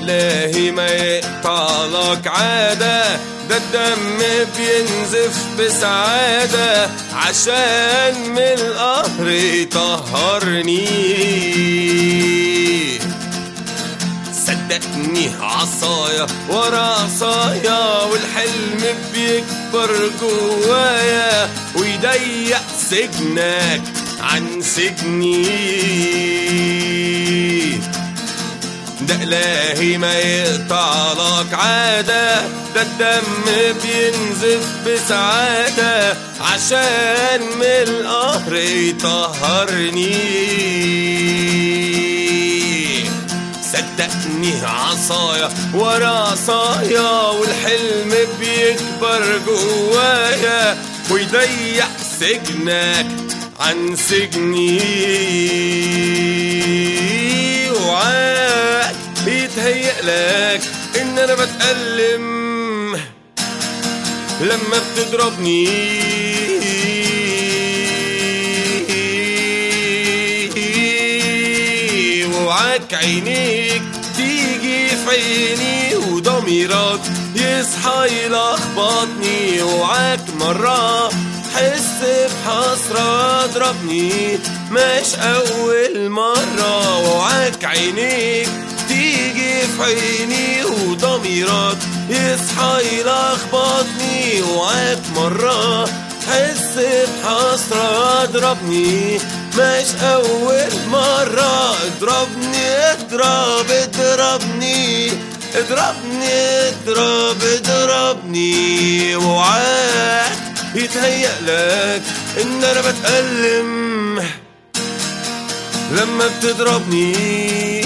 إلهي ما يقطعلك عادة ده الدم بينزف بسعادة عشان من القهر يطهرني صدقني عصايا ورا عصايا والحلم بيكبر جوايا ويضيق سجنك عن سجني ده إلهي ما يقطع لك عادة ده الدم بينزف بسعادة عشان من القهر يطهرني صدقني عصايا ورا عصايا والحلم بيكبر جوايا ويضيق سجنك عن سجني وعاك بيتهيأ لك ان انا بتألم لما بتضربني وعاك عينيك تيجي في عيني وضميرك يصحى يلخبطني وعاك مرة حس بحسرة اضربني مش أول مرة وعاك عينيك تيجي في عيني وضميرك يصحى يلخبطني وعاك مرة حس بحسرة اضربني مش أول مرة اضربني اضرب اضربني اضربني اضرب اضربني وعاك يتهيأ لك ان انا بتألم لما بتضربني